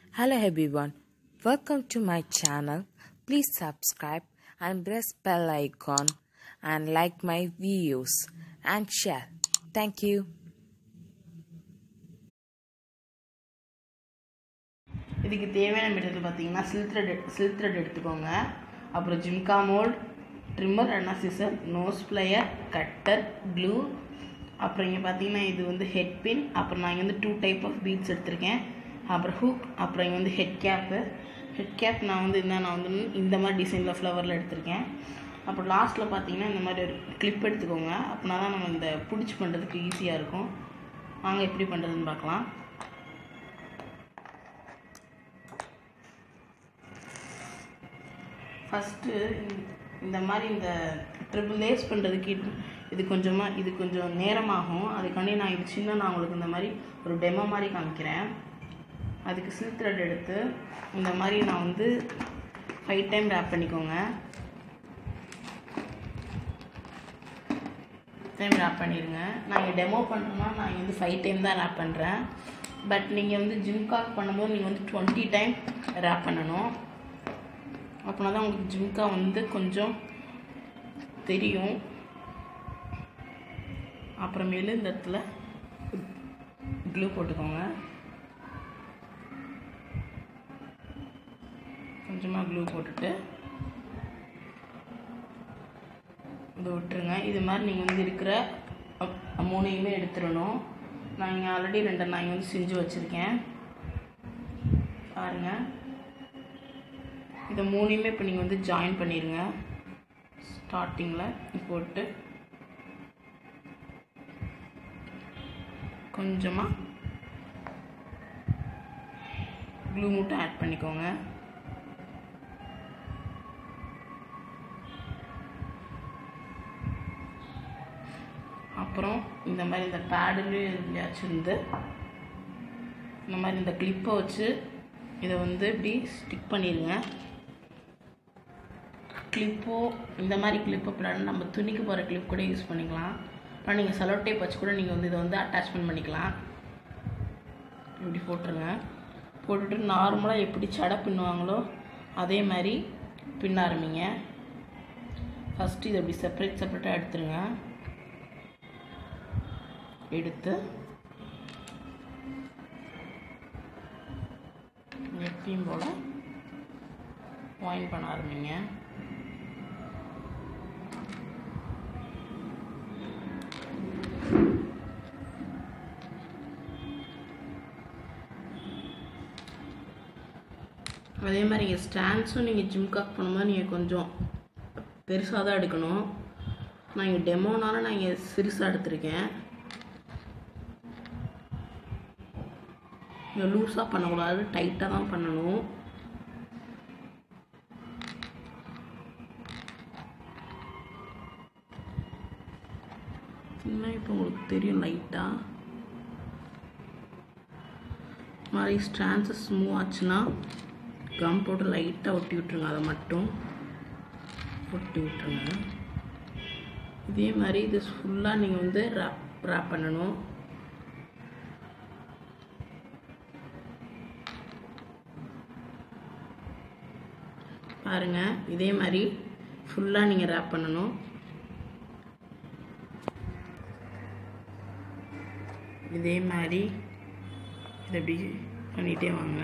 Hello everyone, welcome to my channel. Please subscribe and press bell icon and like my videos and share. Thank you. இதுக்கு தேவையான material பார்த்தீங்கன்னா silk thread silk thread எடுத்துக்கோங்க அப்புறம் jhumka mould trimmer அண்ணா scissor nose plier cutter glue அப்புறம் இங்கே பார்த்தீங்கன்னா இது வந்து ஹெட் பின் அப்புறம் நான் இங்கே வந்து டூ டைப் ஆஃப் பீட்ஸ் எடுத்திருக்கேன் அப்புறம் ஹூக் அப்புறம் இங்கே வந்து ஹெட் கேப்பு ஹெட் கேப் நான் வந்து இந்த நான் வந்து இந்த மாதிரி டிசைனில் ஃப்ளவரில் எடுத்திருக்கேன் அப்புறம் லாஸ்ட்டில் பார்த்தீங்கன்னா இந்த மாதிரி ஒரு கிளிப் எடுத்துக்கோங்க அப்படின்னா தான் நம்ம இந்த பிடிச்சி பண்ணுறதுக்கு ஈஸியாக இருக்கும் வாங்க எப்படி பண்ணுறதுன்னு பார்க்கலாம் ஃபஸ்ட்டு இந்த மாதிரி இந்த ட்ரிபிள் லேஸ் பண்ணுறதுக்கு இது- இது கொஞ்சமாக இது கொஞ்சம் நேரமாகும் அதுக்காண்டி நான் இது சின்ன நான் உங்களுக்கு இந்த மாதிரி ஒரு டெமோ மாதிரி காமிக்கிறேன் அதுக்கு சில்க் த்ரெட் எடுத்து இந்த மாதிரி நான் வந்து ஃபைவ் டைம் ரேப் பண்ணிக்கோங்க டைம் ரேப் பண்ணிடுங்க நான் இங்கே டெமோ பண்ணுறேன்னா நான் இங்க வந்து ஃபைவ் டைம் தான் ரேப் பண்ணுறேன் பட் நீங்கள் வந்து ஜிம்காக் பண்ணும்போது நீங்கள் வந்து டுவெண்ட்டி டைம் ரேப் பண்ணணும் அப்படின்னா தான் உங்களுக்கு ஜிம்கா வந்து கொஞ்சம் தெரியும் அப்புறமேலு இந்த இடத்துல க்ளூ போட்டுக்கோங்க கொஞ்சமாக க்ளூ போட்டுட்டு இது விட்டுருங்க இது மாதிரி நீங்கள் வந்து இருக்கிற அ- மூணையுமே எடுத்துடணும் நான் இங்கே ஆல்ரெடி ரெண்டு நான் இங்கே வந்து செஞ்சு வச்சுருக்கேன் பாருங்கள் இதை மூணையுமே இப்போ நீங்கள் வந்து ஜாயின் பண்ணிடுங்க ஸ்டார்டிங்கில் போட்டு கொஞ்சமாக க்ளூ மட்டும் ஆட் பண்ணிக்கோங்க அப்புறம் இந்த மாதிரி இந்த பேடுலேயும் எதுலையாச்சும் இருந்து இந்த மாதிரி இந்த கிளிப்பை வச்சு இதை வந்து இப்படி ஸ்டிக் பண்ணிடுங்க கிளிப்போ இந்த மாதிரி கிளிப்பு பிளான் நம்ம துணிக்கு போகிற கிளிப் கூட யூஸ் பண்ணிக்கலாம் அப்புறம் நீங்கள் செலோ டேப் வச்சு கூட நீங்கள் வந்து இதை வந்து அட்டாச்மெண்ட் பண்ணிக்கலாம் இப்படி போட்டுருங்க போட்டுட்டு நார்மலாக எப்படி சடை பின்னுவாங்களோ அதே மாதிரி பின்ன ஆரம்பிங்க ஃபஸ்ட்டு இதை இப்படி செப்பரேட் செப்பரேட்டாக எடுத்துருங்க எடுத்து எப்பயும் போல் வாயின் பண்ண ஆரம்பிங்க அதே மாதிரி இங்கே ஸ்டாண்ட்ஸும் நீங்கள் ஜிம் காக் பண்ணும்போது நீங்கள் கொஞ்சம் பெருசாக தான் எடுக்கணும் நான் இங்கே டெமோனால நான் இங்கே சிறுசாக எடுத்திருக்கேன் இங்கே லூஸாக பண்ணக்கூடாது டைட்டாக தான் பண்ணணும் இன்னும் இப்போ உங்களுக்கு தெரியும் லைட்டாக மாதிரி ஸ்ட்ரான்ஸஸ் மூவ் ஆச்சுன்னா கம் போட்டு லைட்டாக ஒட்டி விட்ருங்க அதை மட்டும் ஒட்டி விட்ருங்க இதே மாதிரி இது ஃபுல்லாக நீங்கள் வந்து ரேப் ரேப் பண்ணணும் பாருங்க இதே மாதிரி ஃபுல்லாக நீங்கள் ரேப் பண்ணணும் இதே மாதிரி இதை இப்படி பண்ணிகிட்டே வாங்க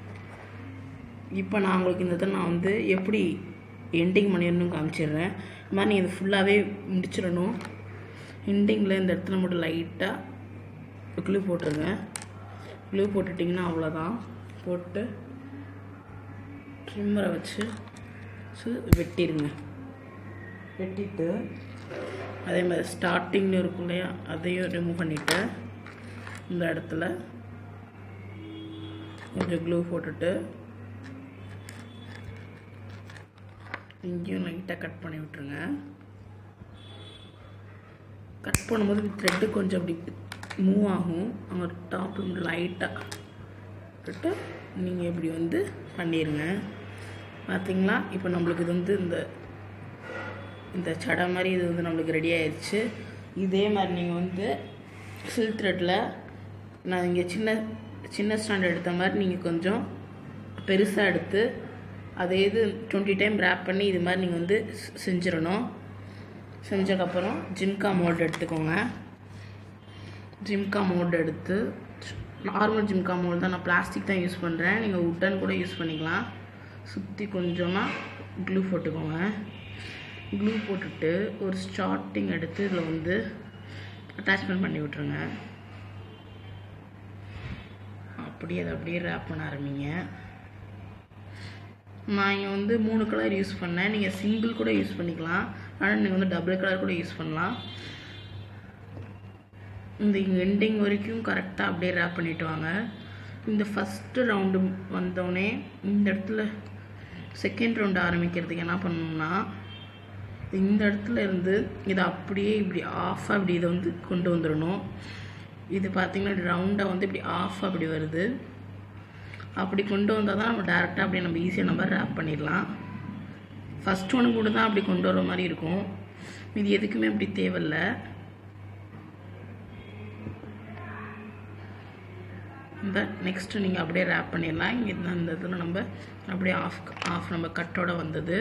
இப்போ நான் உங்களுக்கு இந்த இதை நான் வந்து எப்படி எண்டிங் பண்ணிடணும் காமிச்சிடுறேன் இந்த மாதிரி நீங்கள் இது ஃபுல்லாகவே முடிச்சிடணும் எண்டிங்கில் இந்த இடத்துல மட்டும் லைட்டாக க்ளூ போட்டுருங்க க்ளூ போட்டுட்டிங்கன்னா அவ்வளோதான் போட்டு ட்ரிம்மரை வச்சு சு வெட்டிடுங்க வெட்டிட்டு அதே மாதிரி ஸ்டார்டிங்கில் இருக்கும் இல்லையா அதையும் ரிமூவ் பண்ணிவிட்டு இந்த இடத்துல கொஞ்சம் க்ளூ போட்டுட்டு இங்கேயும் லைட்டாக கட் பண்ணி விட்ருங்க கட் பண்ணும்போது த்ரெட்டு கொஞ்சம் அப்படி மூவ் ஆகும் அங்கே டாப்பில் மட்டும் லைட்டாக விட்டுட்டு நீங்கள் இப்படி வந்து பண்ணிடுங்க பார்த்தீங்களா இப்போ நம்மளுக்கு இது வந்து இந்த இந்த சடை மாதிரி இது வந்து நம்மளுக்கு ரெடி ஆயிடுச்சு இதே மாதிரி நீங்கள் வந்து சில்க் த்ரெட்டில் நான் இங்கே சின்ன சின்ன ஸ்டாண்ட் எடுத்த மாதிரி நீங்கள் கொஞ்சம் பெருசாக எடுத்து அதே இது டுவெண்ட்டி டைம் ரேப் பண்ணி இது மாதிரி நீங்கள் வந்து செ- செஞ்சிடணும் செஞ்சதுக்கப்புறம் ஜிம்கா மோல்டு எடுத்துக்கோங்க ஜிம்கா மோல்டு எடுத்து நார்மல் ஜிம்கா மோல்டு தான் நான் பிளாஸ்டிக் தான் யூஸ் பண்ணுறேன் நீங்கள் உட்டன் கூட யூஸ் பண்ணிக்கலாம் சுற்றி கொஞ்சமாக க்ளூ போட்டுக்கோங்க க்ளூ போட்டுட்டு ஒரு ஸ்டார்டிங் எடுத்து இதில் வந்து அட்டாச்மெண்ட் பண்ணி விட்ருங்க அப்படியே அதை அப்படியே ரேப் பண்ண ஆரம்பிங்க நான் இங்கே வந்து மூணு கலர் யூஸ் பண்ணேன் நீங்கள் சிங்கிள் கூட யூஸ் பண்ணிக்கலாம் ஆனால் நீங்கள் வந்து டபுள் கலர் கூட யூஸ் பண்ணலாம் இந்த எண்டிங் வரைக்கும் கரெக்டாக அப்படியே ரேப் பண்ணிட்டு வாங்க இந்த ஃபஸ்ட்டு ரவுண்டு வந்தோடனே இந்த இடத்துல செகண்ட் ரவுண்டு ஆரம்பிக்கிறதுக்கு என்ன பண்ணணும்னா இந்த இடத்துல இருந்து இதை அப்படியே இப்படி ஆஃபாக இப்படி இதை வந்து கொண்டு வந்துடணும் இது பார்த்தீங்கன்னா ரவுண்டாக வந்து இப்படி ஆஃபாக அப்படி வருது அப்படி கொண்டு வந்தால் தான் நம்ம டேரெக்டாக அப்படியே நம்ம ஈஸியாக நம்ம ரேப் பண்ணிடலாம் ஃபஸ்ட் ஒன்று கூட தான் அப்படி கொண்டு வர மாதிரி இருக்கும் இது எதுக்குமே அப்படி தேவையில்லை இந்த நெக்ஸ்ட்டு நீங்கள் அப்படியே ரேப் பண்ணிடலாம் இங்கே இந்த இந்த இதில் நம்ம அப்படியே ஆஃப் ஆஃப் நம்ம கட்டோட வந்தது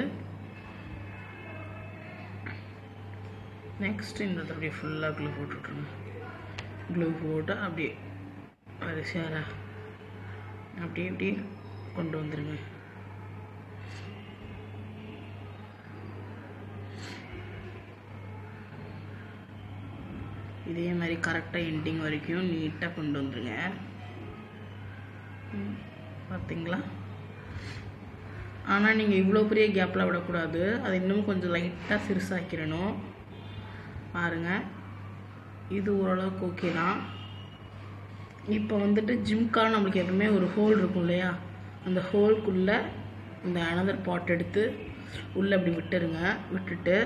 நெக்ஸ்ட் இந்த இடத்துல அப்படியே ஃபுல்லாக க்ளூ போட்டுட்ருங்க க்ளூ போட்டு அப்படியே வரிசையாரா அப்படியே அப்படியே கொண்டு வந்துருங்க இதே மாதிரி கரெக்டாக எண்டிங் வரைக்கும் நீட்டாக கொண்டு வந்துருங்க ம், பார்த்தீங்களா ஆனால் நீங்கள் இவ்வளோ பெரிய கேப்பில் விடக்கூடாது அது இன்னும் கொஞ்சம் லைட்டாக சிறுசாக்கிடணும் பாருங்க இது ஓரளவுக்கு ஓகே தான் இப்போ வந்துட்டு ஜிம்கால் நம்மளுக்கு எப்பவுமே ஒரு ஹோல் இருக்கும் இல்லையா அந்த ஹோல்குள்ளே இந்த அனதர் பாட் எடுத்து உள்ளே அப்படி விட்டுருங்க விட்டுட்டு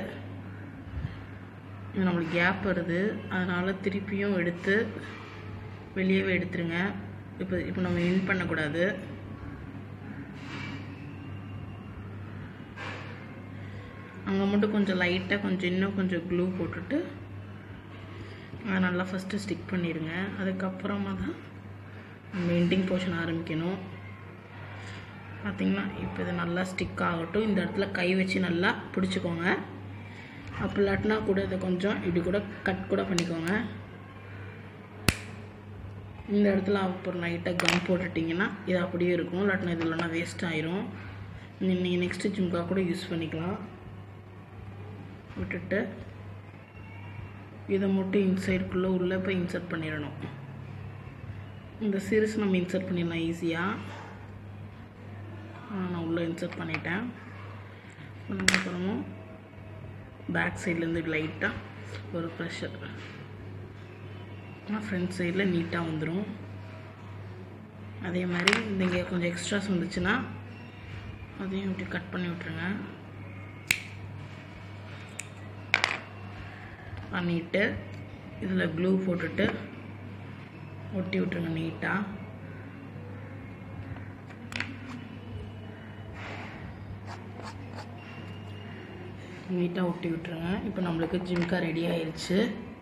இது நம்மளுக்கு கேப் வருது அதனால் திருப்பியும் எடுத்து வெளியவே எடுத்துருங்க இப்போ இப்போ நம்ம இன் பண்ணக்கூடாது அங்கே மட்டும் கொஞ்சம் லைட்டாக கொஞ்சம் இன்னும் கொஞ்சம் க்ளூ போட்டுட்டு அதை நல்லா ஃபஸ்ட்டு ஸ்டிக் பண்ணிடுங்க அதுக்கப்புறமா தான் நம்ம எண்டிங் போர்ஷன் ஆரம்பிக்கணும் பார்த்தீங்கன்னா இப்போ இது நல்லா ஸ்டிக் ஆகட்டும் இந்த இடத்துல கை வச்சு நல்லா பிடிச்சிக்கோங்க அப்படி இல்லாட்டினா கூட இதை கொஞ்சம் இப்படி கூட கட் கூட பண்ணிக்கோங்க இந்த இடத்துல அப்புறம் லைட்டாக கம் போட்டுட்டிங்கன்னா இது அப்படியே இருக்கும் இல்லாட்டினா இது இல்லைனா வேஸ்ட் ஆயிரும் நீங்கள் நெக்ஸ்ட்டு ஜிம்கா கூட யூஸ் பண்ணிக்கலாம் விட்டுட்டு இதை மட்டும் இன்சைடுக்குள்ளே உள்ளே போய் இன்சர்ட் பண்ணிடணும் இந்த சீரிஸ் நம்ம இன்சர்ட் பண்ணிடலாம் ஈஸியாக நான் உள்ளே இன்சர்ட் பண்ணிட்டேன் பண்ணதுக்கப்புறமும் பேக் சைட்லேருந்து லைட்டாக ஒரு ப்ரெஷர் ஆனால் ஃப்ரண்ட் சைடில் நீட்டாக வந்துடும் அதே மாதிரி இங்கே கொஞ்சம் எக்ஸ்ட்ராஸ் வந்துச்சுன்னா அதையும் இப்படி கட் பண்ணி விட்ருங்க பண்ணிட்டு இதில் க்ளூ போட்டுட்டு ஒட்டி விட்ருங்க நீட்டாக நீட்டாக ஒட்டி விட்ருங்க இப்போ நம்மளுக்கு ஜிம்கா ரெடி ஆயிருச்சு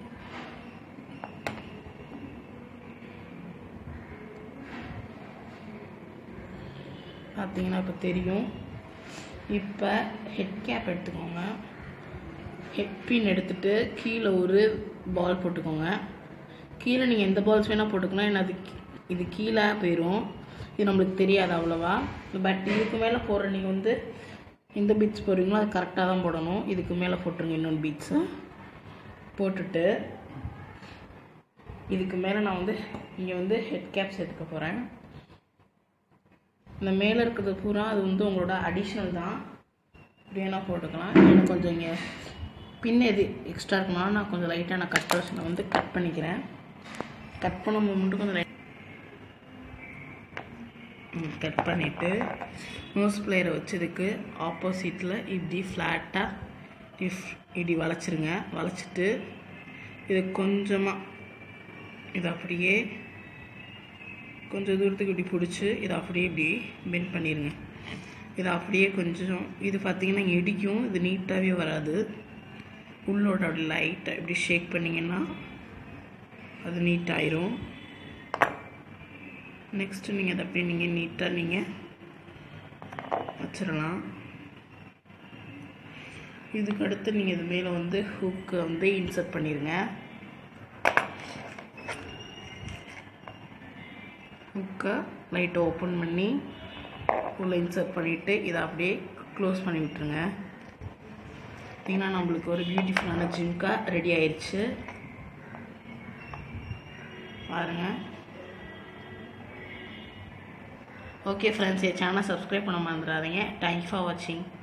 பார்த்தீங்கன்னா இப்போ தெரியும் இப்போ ஹெட் கேப் எடுத்துக்கோங்க ஹெட் பின் எடுத்துட்டு கீழே ஒரு பால் போட்டுக்கோங்க கீழே நீங்கள் எந்த பால்ஸ் வேணால் போட்டுக்கலாம் ஏன்னா அது கீ- இது கீழே போயிடும் இது நம்மளுக்கு தெரியாது அவ்வளோவா பட் இதுக்கு மேலே போடுற நீங்கள் வந்து எந்த பீட்ஸ் போடுறீங்களோ அது கரெக்டாக தான் போடணும் இதுக்கு மேலே போட்டுருங்க இன்னொன்று பீட்ஸு போட்டுட்டு இதுக்கு மேலே நான் வந்து இங்கே வந்து ஹெட் கேப்ஸ் எடுக்க போகிறேன் இந்த மேலே இருக்கிறது பூரா அது வந்து உங்களோட அடிஷ்னல் தான் இப்படி வேணால் போட்டுக்கலாம் எனக்கு கொஞ்சம் இங்கே பின் எது எக்ஸ்ட்ரா இருக்கணும் நான் கொஞ்சம் லைட்டாக நான் கட் ரோஷனை வந்து கட் பண்ணிக்கிறேன் கட் பண்ணும்போது மட்டும் கொஞ்சம் லைட் கட் பண்ணிவிட்டு நோஸ் பிளேயரை வச்சதுக்கு ஆப்போசிட்டில் இப்படி ஃப்ளாட்டாக இஃப் இப்படி வளைச்சிருங்க வளைச்சிட்டு இது கொஞ்சமாக இது அப்படியே கொஞ்சம் தூரத்துக்கு இப்படி பிடிச்சி இதை அப்படியே இப்படி பெண்ட் பண்ணிடுங்க இதை அப்படியே கொஞ்சம் இது பார்த்தீங்கன்னா இடிக்கும் இது நீட்டாகவே வராது உள்ளோட அப்படி லைட்டாக இப்படி ஷேக் பண்ணிங்கன்னா அது நீட்டாயிரும் நெக்ஸ்ட்டு நீங்கள் அதை அப்படியே நீங்கள் நீட்டாக நீங்கள் வச்சிடலாம் இதுக்கு அடுத்து நீங்கள் இது மேலே வந்து ஹூக்கு வந்து இன்சர்ட் பண்ணிடுங்க ஹுக்கை லைட்டை ஓப்பன் பண்ணி உள்ளே இன்சர்ட் பண்ணிவிட்டு இதை அப்படியே க்ளோஸ் பண்ணி விட்டுருங்க பார்த்தீங்கன்னா நம்மளுக்கு ஒரு பியூட்டிஃபுல்லான ஜிம்கா ரெடி ஆயிடுச்சு பாருங்கள் ஓகே ஃப்ரெண்ட்ஸ் என் சேனலை சப்ஸ்கிரைப் பண்ண மறந்துடாதீங்க தேங்க்ஸ் ஃபார் வாட்சிங்